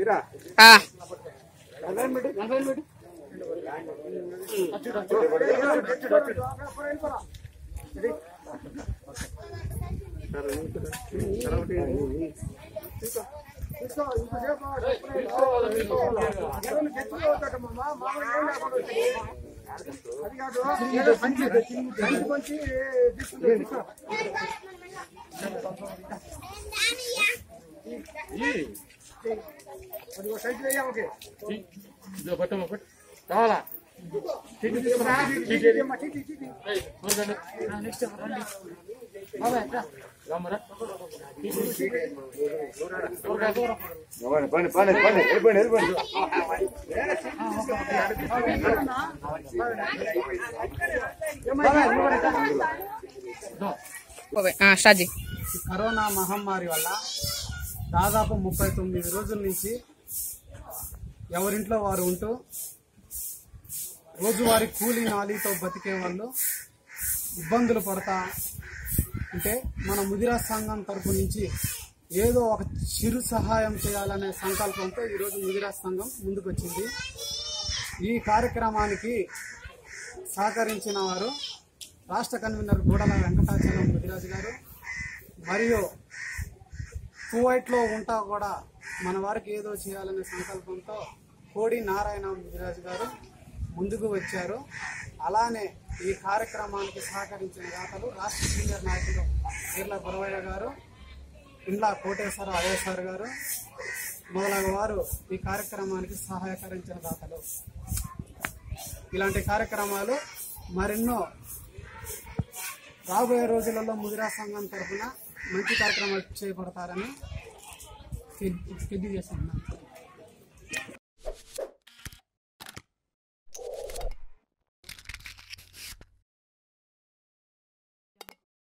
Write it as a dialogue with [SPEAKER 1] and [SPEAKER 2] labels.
[SPEAKER 1] ఆ,
[SPEAKER 2] పని పని పని వెళ్ళిపోండి వెళ్ళిపోండి
[SPEAKER 1] ఓకే ఆ, స్టార్ట్ చేయి
[SPEAKER 3] ఈ కరోనా మహమ్మారి వల్ల దాదాపు ముప్పై తొమ్మిది రోజుల నుంచి ఎవరింట్లో వారు ఉంటూ రోజువారీ కూలీ నాలీతో బతికే వాళ్ళు ఇబ్బందులు పడతా అంటే మన ముదిరా సంఘం తరపు నుంచి ఏదో ఒక చిరు సహాయం చేయాలనే సంకల్పంతో ఈరోజు ముదిరా సంఘం ముందుకొచ్చింది ఈ కార్యక్రమానికి సహకరించిన వారు రాష్ట్ర కన్వీనర్ గూడల వెంకటాచలం ముదిరాజు గారు మరియు కువైట్లో ఉంటా కూడా మన వారికి ఏదో చేయాలనే సంకల్పంతో కోడి నారాయణ ముదిరాజు గారు ముందుకు వచ్చారు అలానే ఈ కార్యక్రమానికి సహకరించిన దాతలు రాష్ట్ర సీనియర్ నాయకులు ఈర్ల గురవయ్య గారు ఇండ్ల కోటేశ్వర అయ్యేశ్వర్ గారు మొదలగు వారు ఈ కార్యక్రమానికి సహకరించిన దాతలు ఇలాంటి కార్యక్రమాలు మరెన్నో రాబోయే రోజులలో ముదిరా సంఘం తరఫున మంచి కార్యక్రమాలు చేపడతారని తెలియజేస్తున్నాను